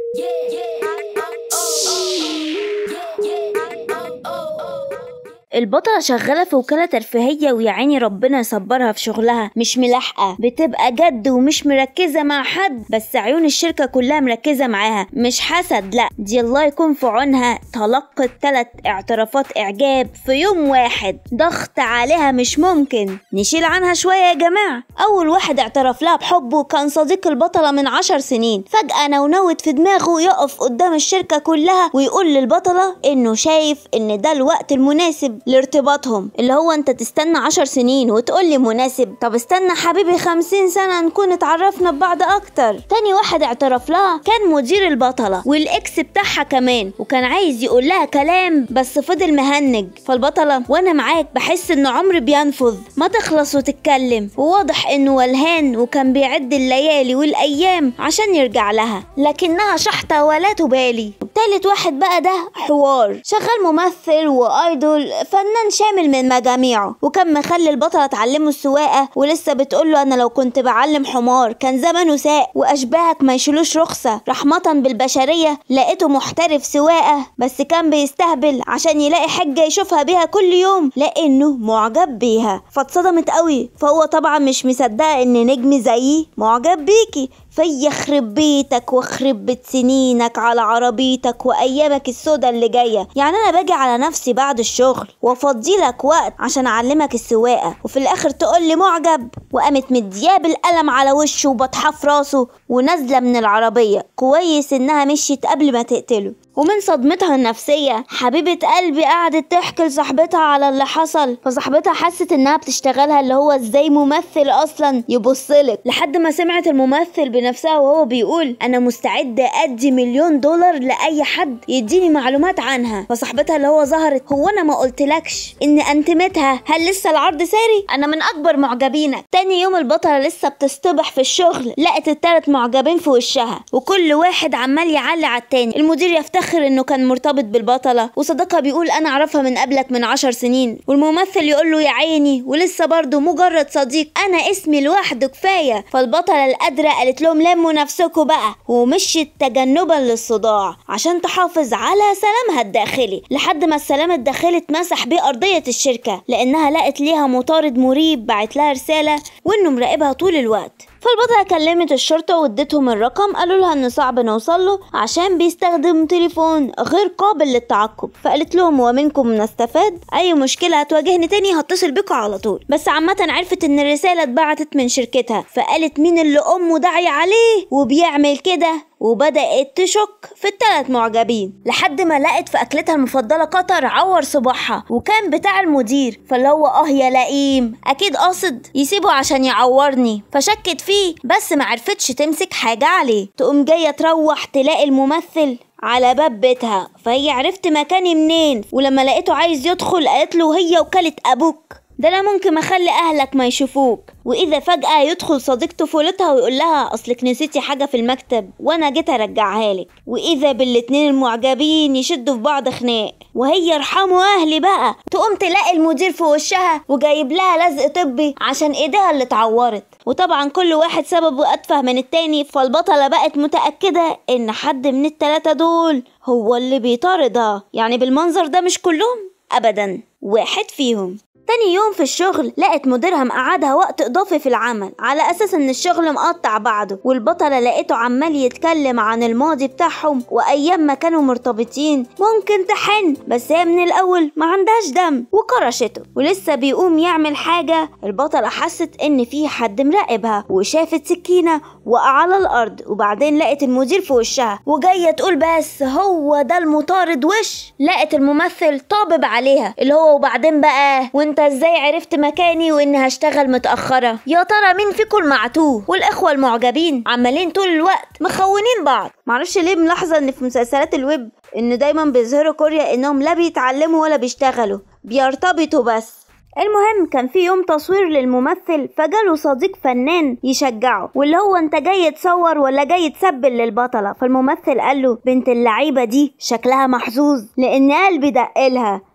البطلة شغالة في وكالة ترفيهية ويا عيني ربنا يصبرها في شغلها مش ملاحقة بتبقى جد ومش مركزة مع حد بس عيون الشركة كلها مركزة معاها مش حسد لا دي الله يكون في عونها تلقت تلات اعترافات إعجاب في يوم واحد ضغط عليها مش ممكن نشيل عنها شوية يا جماعة أول واحد اعترف لها بحبه كان صديق البطلة من عشر سنين فجأة نونوت في دماغه يقف قدام الشركة كلها ويقول للبطلة إنه شايف إن ده الوقت المناسب لارتباطهم اللي هو انت تستنى عشر سنين وتقول لي مناسب طب استنى حبيبي خمسين سنة نكون اتعرفنا ببعض اكتر تاني واحد اعترف لها كان مدير البطلة والاكس بتاعها كمان وكان عايز يقول لها كلام بس فضل مهنج فالبطلة وانا معاك بحس ان عمري بينفذ ما تخلص وتتكلم وواضح انه ولهان وكان بيعد الليالي والايام عشان يرجع لها لكنها شحطة ولا تبالي تالت واحد بقى ده حوار شغال ممثل وايدول فنان شامل من مجاميعه وكان مخلي البطلة تعلمه السواقة ولسه بتقوله أنا لو كنت بعلم حمار كان زمانه ساق وأشباهك ما يشيلوش رخصة رحمة بالبشرية لقيته محترف سواقة بس كان بيستهبل عشان يلاقي حجة يشوفها بيها كل يوم لأنه معجب بيها فاتصدمت قوي فهو طبعا مش مصدقة إن نجم زيي معجب بيكي فيخرب بيتك واخرب بيت سنينك على عربيتك وايامك السودا اللي جايه يعني انا باجي على نفسي بعد الشغل وافضي لك وقت عشان اعلمك السواقه وفي الاخر تقول لي معجب وقامت مدياه بالقلم على وشه وبطحاه في راسه ونازله من العربيه كويس انها مشيت قبل ما تقتله ومن صدمتها النفسية حبيبة قلبي قعدت تحكي لصاحبتها على اللي حصل فصاحبتها حست انها بتشتغلها اللي هو ازاي ممثل اصلا يبصلك لحد ما سمعت الممثل بنفسها وهو بيقول انا مستعدة ادي مليون دولار لاي حد يديني معلومات عنها فصاحبتها اللي هو ظهرت هو انا ما قلتلكش ان انتمتها هل لسه العرض ساري انا من اكبر معجبينك تاني يوم البطلة لسه بتصطبح في الشغل لقت التلات معجبين في وشها وكل واحد عمال يعلي على التاني المدير يفتخر يفتخر انه كان مرتبط بالبطلة وصديقها بيقول انا اعرفها من قبلك من عشر سنين والممثل يقول له يا عيني ولسه برضه مجرد صديق انا اسمي لوحده كفاية فالبطلة القادرة قالت لهم لموا نفسكوا بقى ومشيت تجنبا للصداع عشان تحافظ على سلامها الداخلي لحد ما السلام الداخلي اتمسح بيه ارضية الشركة لانها لقت ليها مطارد مريب بعت لها رسالة وانه مراقبها طول الوقت فالبطلة كلمت الشرطة وادتهم الرقم قالوا لها ان صعب نوصل له عشان بيستخدم تليفون غير قابل للتعقب فقالت لهم ومنكم نستفاد اي مشكلة هتواجهني تاني هتصل بكم على طول بس عامة عرفت ان الرسالة اتبعتت من شركتها فقالت مين اللي امه داعية عليه وبيعمل كده وبدأت تشك في التلات معجبين لحد ما لقت في أكلتها المفضلة قطر عور صباعها وكان بتاع المدير فاللي هو اه يا لئيم أكيد قاصد يسيبه عشان يعورني فشكت فيه بس معرفتش تمسك حاجة عليه تقوم جاية تروح تلاقي الممثل على باب بيتها فهي عرفت مكاني منين ولما لقيته عايز يدخل قالت له هي وكالة أبوك ده انا ممكن اخلي اهلك ما يشوفوك واذا فجاه يدخل صديق طفولتها ويقول لها اصلك نسيتي حاجه في المكتب وانا جيت ارجعها لك واذا بالاتنين المعجبين يشدوا في بعض خناق وهي ارحموا اهلي بقى تقوم تلاقي المدير في وشها وجايب لها لزق طبي عشان ايديها اللي اتعورت وطبعا كل واحد سببه اتفه من التاني فالبطله بقت متاكده ان حد من التلاته دول هو اللي بيطاردها يعني بالمنظر ده مش كلهم ابدا واحد فيهم تاني يوم في الشغل لقت مديرها مقعدها وقت إضافي في العمل على أساس إن الشغل مقطع بعضه والبطلة لقيته عمال يتكلم عن الماضي بتاعهم وأيام ما كانوا مرتبطين ممكن تحن بس هي من الأول ما عندهاش دم وكرشته ولسه بيقوم يعمل حاجة البطلة حست إن في حد مراقبها وشافت سكينة وقع على الأرض وبعدين لقت المدير في وشها وجاية تقول بس هو ده المطارد وش لقت الممثل طابب عليها اللي هو وبعدين بقى وانت ازاي عرفت مكاني واني هشتغل متأخرة يا ترى مين فيكم المعتوه والاخوة المعجبين عمالين طول الوقت مخونين بعض معرفش ليه ملاحظة ان في مسلسلات الويب ان دايما بيظهروا كوريا انهم لا بيتعلموا ولا بيشتغلوا بيرتبطوا بس المهم كان في يوم تصوير للممثل فجاله صديق فنان يشجعه واللي هو انت جاي تصور ولا جاي تسبل للبطلة فالممثل قال له بنت اللعيبة دي شكلها محظوظ لان قلبي دقلها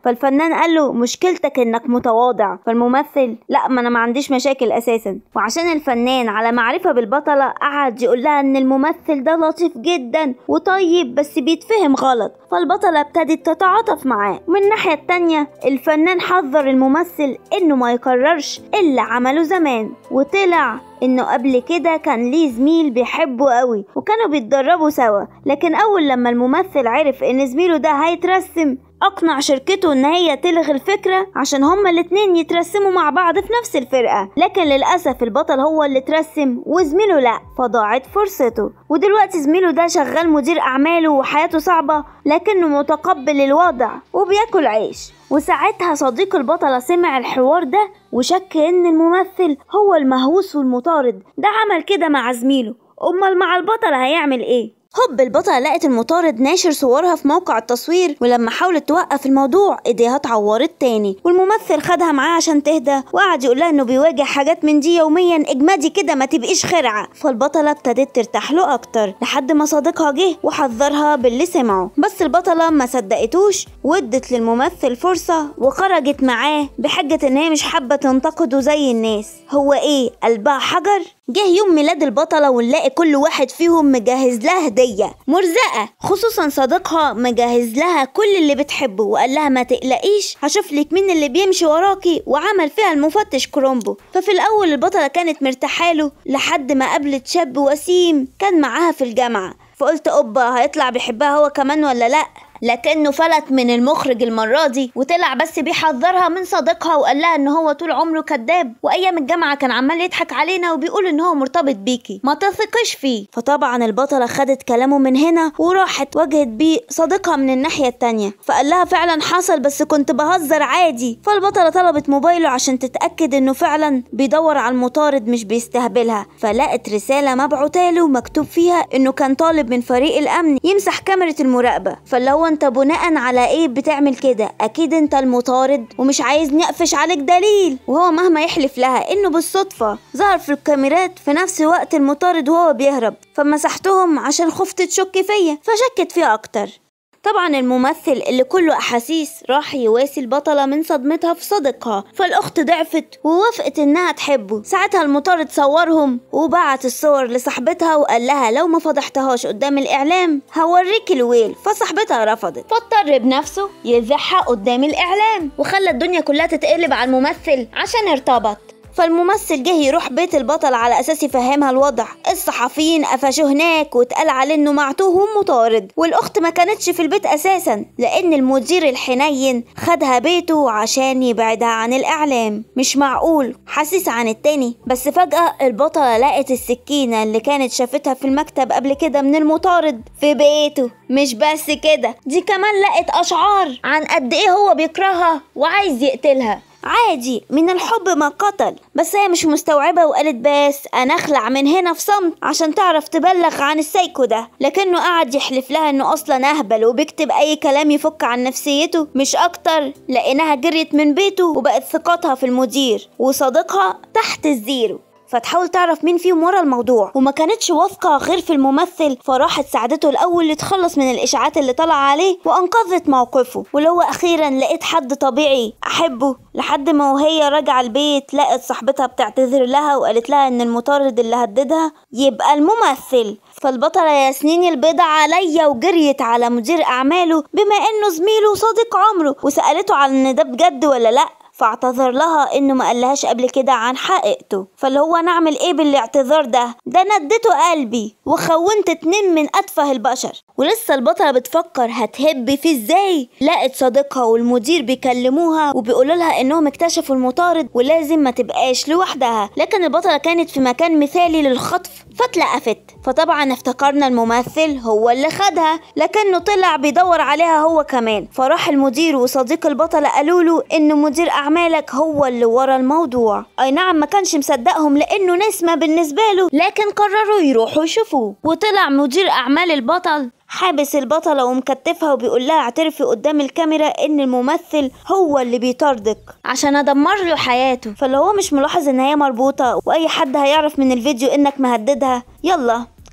فالفنان قال له مشكلتك انك متواضع فالممثل لا ما انا ما عنديش مشاكل اساسا وعشان الفنان على معرفة بالبطلة قعد يقول لها ان الممثل ده لطيف جدا وطيب بس بيتفهم غلط فالبطلة ابتدت تتعاطف معاه ومن الناحية التانية الفنان حذر الممثل انه ما يكررش اللي عمله زمان وطلع انه قبل كده كان ليه زميل بيحبه قوي وكانوا بيتدربوا سوا لكن اول لما الممثل عرف ان زميله ده هيترسم اقنع شركته ان هي تلغي الفكرة عشان هما الاتنين يترسموا مع بعض في نفس الفرقة لكن للأسف البطل هو اللي اترسم وزميله لا فضاعت فرصته ودلوقتي زميله ده شغال مدير أعماله وحياته صعبة لكنه متقبل الوضع وبياكل عيش وساعتها صديق البطلة سمع الحوار ده وشك ان الممثل هو المهووس والمطارد ده عمل كده مع زميله امال مع البطلة هيعمل ايه هوب البطلة لقت المطارد ناشر صورها في موقع التصوير ولما حاولت توقف الموضوع ايديها اتعورت تاني والممثل خدها معاه عشان تهدى وقعد يقول لها انه بيواجه حاجات من دي يوميا اجمدي كده ما تبقيش خرعة فالبطلة ابتدت ترتاح له اكتر لحد ما صديقها جه وحذرها باللي سمعه بس البطلة ما صدقتوش وادت للممثل فرصة وخرجت معاه بحجة ان هي مش حابة تنتقده زي الناس هو ايه قلبها حجر جه يوم ميلاد البطلة ونلاقي كل واحد فيهم مجهز لها هدية مرزقة خصوصا صديقها مجهز لها كل اللي بتحبه وقال لها ما تقلقيش هشوف لك مين اللي بيمشي وراكي وعمل فيها المفتش كرومبو ففي الأول البطلة كانت مرتاحة له لحد ما قابلت شاب وسيم كان معاها في الجامعة فقلت أوبا هيطلع بيحبها هو كمان ولا لأ لكنه فلت من المخرج المرة دي وطلع بس بيحذرها من صديقها وقال لها ان هو طول عمره كذاب وايام الجامعة كان عمال يضحك علينا وبيقول ان هو مرتبط بيكي ما تثقش فيه فطبعا البطلة خدت كلامه من هنا وراحت واجهت بيه صديقها من الناحية التانية فقال لها فعلا حصل بس كنت بهزر عادي فالبطلة طلبت موبايله عشان تتأكد انه فعلا بيدور على المطارد مش بيستهبلها فلقت رسالة مبعوتاله مكتوب فيها انه كان طالب من فريق الامن يمسح كاميرا المراقبة فاللي هو انت بناء على ايه بتعمل كده اكيد انت المطارد ومش عايزني اقفش عليك دليل وهو مهما يحلف لها انه بالصدفة ظهر في الكاميرات في نفس وقت المطارد وهو بيهرب فمسحتهم عشان خفت تشك فيا فشكت فيه اكتر طبعا الممثل اللي كله احاسيس راح يواسي البطله من صدمتها في صديقها فالاخت ضعفت ووافقت انها تحبه ساعتها المطارد صورهم وبعت الصور لصاحبتها وقال لها لو ما فضحتهاش قدام الاعلام هوريك الويل فصاحبتها رفضت فاضطر بنفسه يذبحها قدام الاعلام وخلى الدنيا كلها تتقلب على الممثل عشان ارتبط فالممثل جه يروح بيت البطل على اساس يفهمها الوضع الصحفيين قفشوه هناك واتقال عليه انه معتوه ومطارد والاخت ما كانتش في البيت اساسا لان المدير الحنين خدها بيته عشان يبعدها عن الاعلام مش معقول حسيس عن التاني بس فجأة البطلة لقت السكينة اللي كانت شافتها في المكتب قبل كده من المطارد في بيته مش بس كده دي كمان لقت اشعار عن قد ايه هو بيكرهها وعايز يقتلها عادي من الحب ما قتل بس هي مش مستوعبة وقالت بس أنا أخلع من هنا في صمت عشان تعرف تبلغ عن السايكو ده لكنه قعد يحلف لها إنه أصلا أهبل وبيكتب أي كلام يفك عن نفسيته مش أكتر لقيناها جريت من بيته وبقت ثقتها في المدير وصديقها تحت الزيرو فتحاول تعرف مين فيهم ورا الموضوع وما كانتش واثقة غير في الممثل فراحت ساعدته الأول لتخلص من الإشاعات اللي طلع عليه وأنقذت موقفه واللي هو أخيرا لقيت حد طبيعي أحبه لحد ما وهي راجعة البيت لقت صاحبتها بتعتذر لها وقالت لها إن المطارد اللي هددها يبقى الممثل فالبطلة ياسنين البيضة عليا وجريت على مدير أعماله بما إنه زميله وصديق عمره وسألته على إن ده بجد ولا لأ فاعتذر لها انه ما قالهاش قبل كده عن حقيقته فاللي هو نعمل ايه بالاعتذار ده ده ندته قلبي وخونت اتنين من اتفه البشر ولسه البطله بتفكر هتهب فيه ازاي لقت صديقها والمدير بيكلموها وبيقولوا لها انهم اكتشفوا المطارد ولازم ما تبقاش لوحدها لكن البطله كانت في مكان مثالي للخطف فاتلقفت فطبعا افتكرنا الممثل هو اللي خدها لكنه طلع بيدور عليها هو كمان فراح المدير وصديق البطله قالوا له ان مدير اعمالك هو اللي ورا الموضوع اي نعم ما كانش مصدقهم لانه نسمه بالنسبه له لكن قرروا يروحوا يشوفوه وطلع مدير اعمال البطل حابس البطلة ومكتفها وبيقول لها اعترفي قدام الكاميرا ان الممثل هو اللي بيطاردك عشان ادمر له حياته فاللي هو مش ملاحظ ان هي مربوطة واي حد هيعرف من الفيديو انك مهددها يلا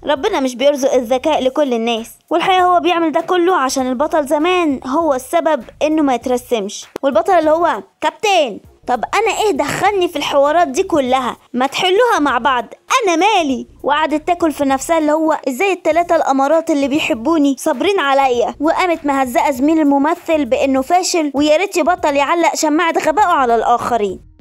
ربنا مش بيرزق الذكاء لكل الناس والحقيقة هو بيعمل ده كله عشان البطل زمان هو السبب انه ما يترسمش والبطل اللي هو كابتن طب انا ايه دخلني في الحوارات دي كلها ما تحلوها مع بعض انا مالي وقعدت تاكل في نفسها اللي هو ازاي التلاتة الامارات اللي بيحبوني صابرين عليا وقامت مهزقه زميل الممثل بانه فاشل ويا ريت يبطل يعلق شماعه غبائه على الاخرين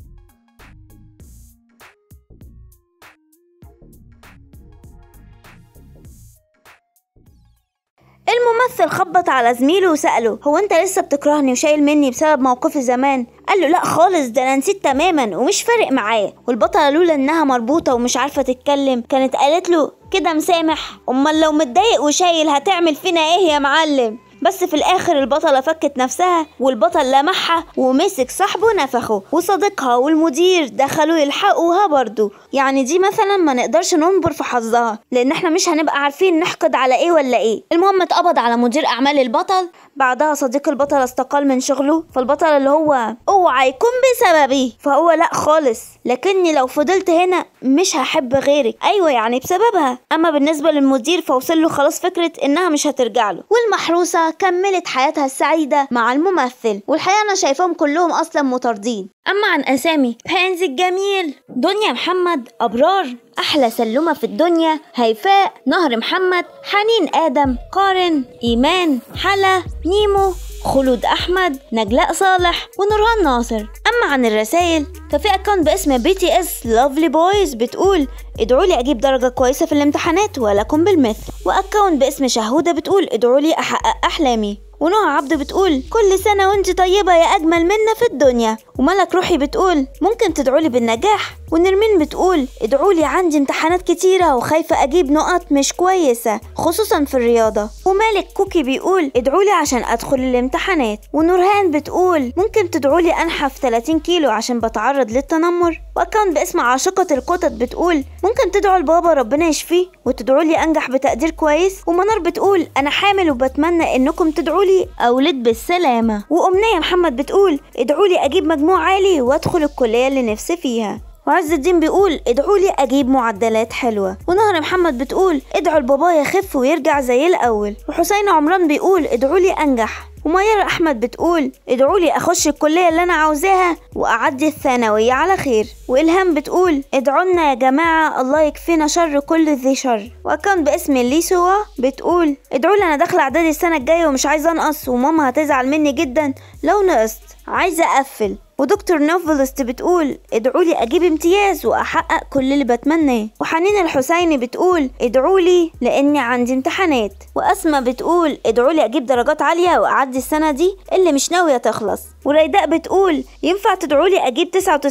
الممثل خبط على زميله وسأله هو انت لسه بتكرهني وشايل مني بسبب موقفي زمان قال له لا خالص ده انا نسيت تماما ومش فارق معايا والبطلة لولا انها مربوطة ومش عارفة تتكلم كانت قالت له كده مسامح امال لو متضايق وشايل هتعمل فينا ايه يا معلم بس في الاخر البطلة فكت نفسها والبطل لمحها ومسك صاحبه نفخه وصديقها والمدير دخلوا يلحقوها برضو يعني دي مثلا ما نقدرش ننبر في حظها لان احنا مش هنبقى عارفين نحقد على ايه ولا ايه المهم اتقبض على مدير اعمال البطل بعدها صديق البطل استقال من شغله فالبطل اللي هو اوعى يكون بسببي فهو لا خالص لكني لو فضلت هنا مش هحب غيرك ايوه يعني بسببها اما بالنسبه للمدير فوصل له خلاص فكره انها مش هترجع له والمحروسه كملت حياتها السعيده مع الممثل والحقيقه انا شايفاهم كلهم اصلا مطاردين اما عن اسامي بانزي الجميل دنيا محمد ابرار احلى سلمه في الدنيا هيفاء نهر محمد حنين ادم قارن ايمان حلا نيمو خلود احمد نجلاء صالح ونورهان ناصر اما عن الرسائل ففي اكونت باسم بي تي اس لافلي بويز بتقول ادعوا لي اجيب درجه كويسه في الامتحانات ولكم بالمثل واكونت باسم شهوده بتقول ادعوا لي احقق احلامي ونوع عبد بتقول كل سنة وانت طيبة يا أجمل منا في الدنيا وملك روحي بتقول ممكن تدعولي بالنجاح ونرمين بتقول ادعولي عندي امتحانات كتيرة وخايفة أجيب نقط مش كويسة خصوصا في الرياضة ومالك كوكي بيقول ادعولي عشان أدخل الامتحانات ونورهان بتقول ممكن تدعولي أنحف 30 كيلو عشان بتعرض للتنمر وكان باسم عاشقة القطط بتقول ممكن تدعوا لبابا ربنا يشفيه وتدعولي أنجح بتقدير كويس ومنار بتقول أنا حامل وبتمنى إنكم تدعولي أولد بالسلامة وأمنية محمد بتقول ادعولي أجيب مجموع عالي وأدخل الكلية اللي نفسي فيها وعز الدين بيقول ادعوا لي اجيب معدلات حلوه ونهر محمد بتقول ادعوا لبابايا يخف ويرجع زي الاول وحسين عمران بيقول ادعوا لي انجح وميار احمد بتقول ادعوا لي اخش الكليه اللي انا عاوزاها واعدي الثانويه على خير والهام بتقول ادعوا لنا يا جماعه الله يكفينا شر كل ذي شر وكان باسم ليسوا بتقول ادعوا لي انا داخله اعدادي السنه الجايه ومش عايزه انقص وماما هتزعل مني جدا لو نقصت عايزه اقفل ودكتور نوفلست بتقول ادعوا لي اجيب امتياز واحقق كل اللي بتمناه وحنين الحسيني بتقول ادعوا لي لاني عندي امتحانات واسماء بتقول ادعوا لي اجيب درجات عاليه واعدي السنه دي اللي مش ناويه تخلص وريداء بتقول ينفع تدعوا لي اجيب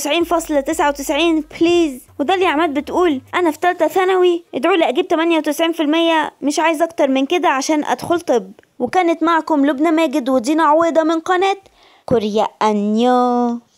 99.99 بليز وداليا عماد بتقول انا في ثالثه ثانوي ادعوا لي اجيب 98% مش عايز اكتر من كده عشان ادخل طب وكانت معكم لبنى ماجد ودينا عويضه من قناه كوريا أنيو